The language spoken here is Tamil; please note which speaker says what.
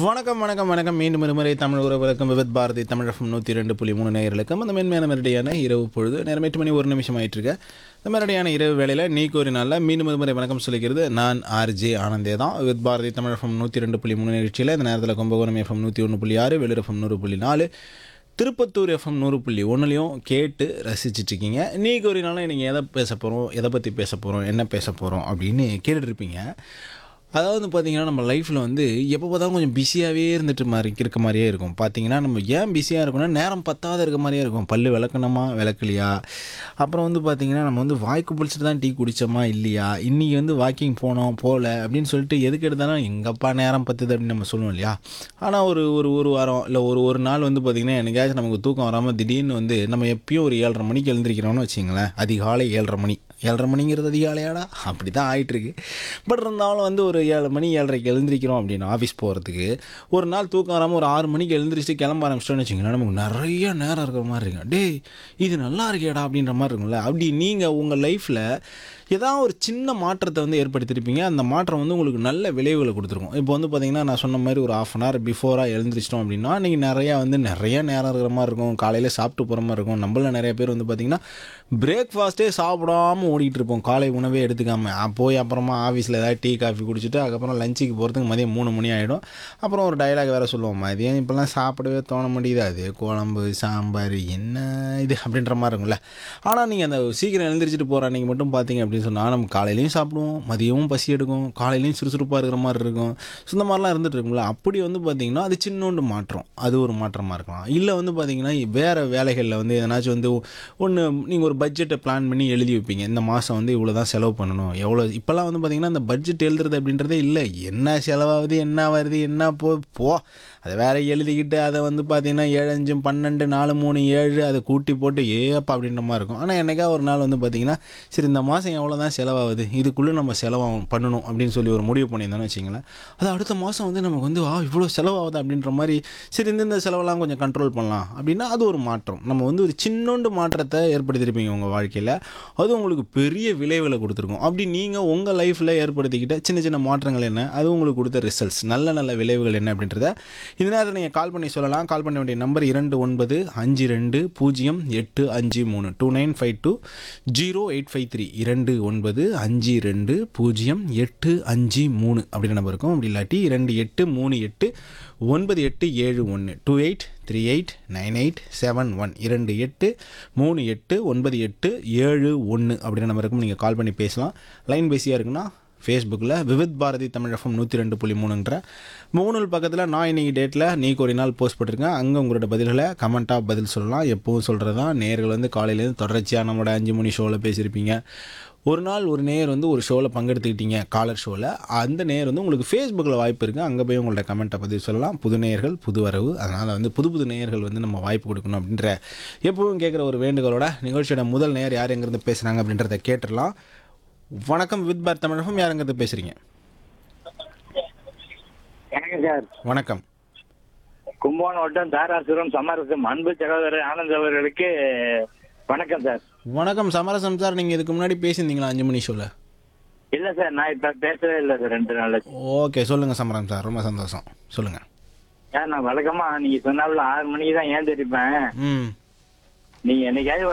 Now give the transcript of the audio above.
Speaker 1: வணக்கம் வணக்கம் வணக்கம் மீண்டும் ஒருமுறை தமிழ் உறவுகளுக்கும் விவத் பாரதி தமிழகம் நூற்றி ரெண்டு புள்ளி மூணு நேயர்களுக்கும் அந்த மென்மையான மெரடியான இரவு பொழுது நேரம் எட்டு மணி ஒரு நிமிஷம் ஆயிட்டு இருக்கு இந்த மெரடியான இரவு வேளையில் நீ ஒரு நாளில் மீண்டும் ஒருமுறை வணக்கம் சொல்லிக்கிறது நான் ஆர்ஜே ஆனந்தே தான் வித் பாரதி தமிழகம் நூற்றி ரெண்டு புள்ளி மூணு நிகழ்ச்சியில் இந்த நேரத்தில் கும்பகோணம் எஃப்எம் நூற்றி ஒன்று புள்ளி ஆறு வெளியூர் எஃப்எம் நூறு புள்ளி நாலு திருப்பத்தூர் எஃப்எம் நூறு புள்ளி ஒன்றுலையும் கேட்டு ரசிச்சிட்டு இருக்கீங்க நீக்கு ஒரு நாளும் நீங்கள் எதை பேச போகிறோம் எதை பற்றி பேச போகிறோம் என்ன பேச போகிறோம் அப்படின்னு கேட்டுட்டு இருப்பீங்க அதாவது பார்த்தீங்கன்னா நம்ம லைஃப்பில் வந்து எப்போ பார்த்தாலும் கொஞ்சம் பிஸியாகவே இருந்துட்டு மாதிரி இருக்க மாதிரியே இருக்கும் பார்த்தீங்கன்னா நம்ம ஏன் பிஸியாக இருக்கணும்னா நேரம் பத்தாத இருக்க மாதிரியே இருக்கும் பல்லு விளக்கணுமா விளக்கலையா அப்புறம் வந்து பார்த்தீங்கன்னா நம்ம வந்து வாய்க்கு பிடிச்சிட்டு தான் டீ குடித்தோமா இல்லையா இன்றைக்கி வந்து வாக்கிங் போனோம் போகல அப்படின்னு சொல்லிட்டு எதுக்கு எடுத்தாலும் எங்கப்பா நேரம் பத்துது அப்படின்னு நம்ம சொல்லுவோம் இல்லையா ஆனால் ஒரு ஒரு ஒரு வாரம் இல்லை ஒரு ஒரு நாள் வந்து பார்த்திங்கன்னா என்னைக்காச்சும் நமக்கு தூக்கம் வராமல் திடீர்னு வந்து நம்ம எப்பயும் ஒரு ஏழரை மணிக்கு எழுந்திரிக்கிறோம்னு வச்சிங்களேன் அதிகாலை ஏழரை மணி ஏழரை மணிங்கிறது அதிகாலையாடா அப்படி தான் ஆகிட்டுருக்கு பட் இருந்தாலும் வந்து ஒரு ஏழு மணி ஏழரைக்கு எழுந்திரிக்கிறோம் அப்படின்னு ஆஃபீஸ் போகிறதுக்கு ஒரு நாள் தூக்கம் வராமல் ஒரு ஆறு மணிக்கு எழுந்திரிச்சிட்டு கிளம்ப ஆரம்பிச்சிட்டோன்னு வச்சுங்களேன் நமக்கு நிறைய நேரம் இருக்கிற மாதிரி இருக்கும் டேய் இது நல்லா இருக்கேடா அப்படின்ற மாதிரி இருக்கும்ல அப்படி நீங்கள் உங்கள் லைஃப்பில் ஏதாவது ஒரு சின்ன மாற்றத்தை வந்து ஏற்படுத்தியிருப்பீங்க அந்த மாற்றம் வந்து உங்களுக்கு நல்ல விளைவுகளை கொடுத்துருக்கும் இப்போ வந்து பார்த்தீங்கன்னா நான் சொன்ன மாதிரி ஒரு ஆஃப் அன் ஹவர் பிஃபோராக எழுந்திரிச்சிட்டோம் அப்படின்னா நீங்கள் நிறையா வந்து நிறைய நேரம் இருக்கிற மாதிரி இருக்கும் காலையில் சாப்பிட்டு போகிற மாதிரி இருக்கும் நம்மள நிறைய பேர் வந்து பார்த்திங்கன்னா பிரேக்ஃபாஸ்ட்டே சாப்பிடாம ஓடிட்டு இருப்போம் காலை உணவே எடுத்துக்காமல் போய் அப்புறமா ஆஃபீஸில் ஏதாவது டீ காஃபி குடிச்சிட்டு அதுக்கப்புறம் லஞ்சுக்கு போகிறதுக்கு மதியம் மூணு மணி ஆகிடும் அப்புறம் ஒரு டைலாக் வேறு சொல்லுவோம் மதியம் இப்போல்லாம் சாப்பிடவே தோண முடியுது அது குழம்பு சாம்பார் என்ன இது அப்படின்ற மாதிரி இருக்கும்ல ஆனால் நீங்கள் அந்த சீக்கிரம் எழுந்திரிச்சிட்டு போகிற அன்றைக்கி மட்டும் பார்த்தீங்க அப்படின்னு சொன்னால் நம்ம காலையிலையும் சாப்பிடுவோம் மதியமும் பசி எடுக்கும் காலையிலையும் சுறுசுறுப்பாக இருக்கிற மாதிரி இருக்கும் ஸோ இந்த மாதிரிலாம் இருந்துட்டு இருக்கும்ல அப்படி வந்து பார்த்தீங்கன்னா அது சின்னோண்டு மாற்றம் அது ஒரு மாற்றமாக இருக்கலாம் இல்லை வந்து பார்த்தீங்கன்னா வேறு வேலைகளில் வந்து எதனாச்சும் வந்து ஒன்று நீங்கள் ஒரு பட்ஜெட்டை பிளான் பண்ணி எழுதி வைப்பீங்க இந்த மாதம் வந்து இவ்வளோ தான் செலவு பண்ணணும் எவ்வளோ இப்போல்லாம் வந்து பார்த்தீங்கன்னா அந்த பட்ஜெட் எழுதுறது அப்படின்றதே இல்லை என்ன செலவாகுது என்ன வருது என்ன போ போ அதை வேற எழுதிக்கிட்டு அதை வந்து பார்த்தீங்கன்னா ஏழு அஞ்சு பன்னெண்டு நாலு மூணு ஏழு அதை கூட்டி போட்டு ஏப்பா அப்படின்ற மாதிரி இருக்கும் ஆனால் என்னைக்கா ஒரு நாள் வந்து பார்த்தீங்கன்னா சரி இந்த மாதம் எவ்வளோ தான் செலவாகுது இதுக்குள்ளே நம்ம செலவாகும் பண்ணணும் அப்படின்னு சொல்லி ஒரு முடிவு பண்ணியிருந்தோம்னு வச்சிங்களேன் அது அடுத்த மாதம் வந்து நமக்கு வந்து ஆ இவ்வளோ செலவாகுது அப்படின்ற மாதிரி சரி இந்த செலவெல்லாம் கொஞ்சம் கண்ட்ரோல் பண்ணலாம் அப்படின்னா அது ஒரு மாற்றம் நம்ம வந்து ஒரு சின்னோண்டு மாற்றத்தை ஏற்படுத்தியிருப்பீங்க உங்கள் வாழ்க்கையில் அது உங்களுக்கு பெரிய விளைவுகளை கொடுத்துருக்கும் அப்படி நீங்கள் உங்கள் லைஃப்பில் ஏற்படுத்திக்கிட்ட சின்ன சின்ன மாற்றங்கள் என்ன அது உங்களுக்கு கொடுத்த ரிசல்ட்ஸ் நல்ல நல்ல விளைவுகள் என்ன அப்படின்றத இந்த நேரத்தில் நீங்கள் கால் பண்ணி சொல்லலாம் கால் பண்ண வேண்டிய நம்பர் இரண்டு ஒன்பது அஞ்சு ரெண்டு பூஜ்ஜியம் எட்டு அஞ்சு மூணு two nine five two zero eight five three இரண்டு ஒன்பது அஞ்சு ரெண்டு பூஜ்ஜியம் எட்டு அஞ்சு மூணு அப்படின்ற நம்பர் இருக்கும் அப்படி இல்லாட்டி இரண்டு எட்டு மூணு எட்டு ஒன்பது எட்டு ஏழு ஒன்று two eight three eight nine eight seven one இரண்டு எட்டு மூணு எட்டு ஒன்பது எட்டு ஏழு ஒன்று அப்படின்ற நம்பருக்கும் நீங்கள் கால் பண்ணி பேசலாம் லைன் பேசியாக இருக்குன்னா ஃபேஸ்புக்கில் விவித் பாரதி தமிழகம் நூற்றி ரெண்டு புள்ளி மூணுன்ற மூணு பக்கத்தில் நான் இன்னைக்கு டேட்டில் நீக்கு ஒரு நாள் போஸ்ட் போட்டிருக்கேன் அங்கே உங்களோட பதில்களை கமெண்ட்டாக பதில் சொல்லலாம் எப்பவும் சொல்கிறது தான் நேர்கள் வந்து காலையிலேருந்து தொடர்ச்சியாக நம்மளோட அஞ்சு மணி ஷோவில் பேசியிருப்பீங்க ஒரு நாள் ஒரு நேர் வந்து ஒரு ஷோவில் பங்கெடுத்துக்கிட்டீங்க காலர் ஷோவில் அந்த நேர் வந்து உங்களுக்கு ஃபேஸ்புக்கில் வாய்ப்பு இருக்குது அங்கே போய் உங்களோட கமெண்ட்டை பதிவு சொல்லலாம் புது நேயர்கள் புது வரவு அதனால் வந்து புது புது நேயர்கள் வந்து நம்ம வாய்ப்பு கொடுக்கணும் அப்படின்ற எப்பவும் கேட்குற ஒரு வேண்டுகோளோட நிகழ்ச்சியோட முதல் நேர் யார் எங்கேருந்து பேசுகிறாங்க அப்படின்றத கேட்டுடலாம் வணக்கம் வித் பார் தமிழகம் யார் எங்கேருந்து பேசுகிறீங்க
Speaker 2: வணக்கம் சார்
Speaker 1: வணக்கம்
Speaker 2: கும்பகோணம் வட்டம் தாராசுரம் சமரசம் அன்பு சகோதரர் ஆனந்த் அவர்களுக்கு வணக்கம் சார்
Speaker 1: வணக்கம் சமரசம் சார் நீங்கள் இதுக்கு முன்னாடி பேசியிருந்தீங்களா அஞ்சு மணி ஷோவில்
Speaker 2: இல்ல சார் நான் இப்ப பேசவே இல்லை சார் ரெண்டு நாள்
Speaker 1: ஓகே சொல்லுங்கள் சமரம் சார் ரொம்ப சந்தோஷம் சொல்லுங்கள்
Speaker 2: சார் நான் வழக்கமா நீங்க சொன்னாப்புல ஆறு மணிக்கு தான் ஏந்திருப்பேன்
Speaker 1: ம்
Speaker 2: நீங்க என்னைக்காவது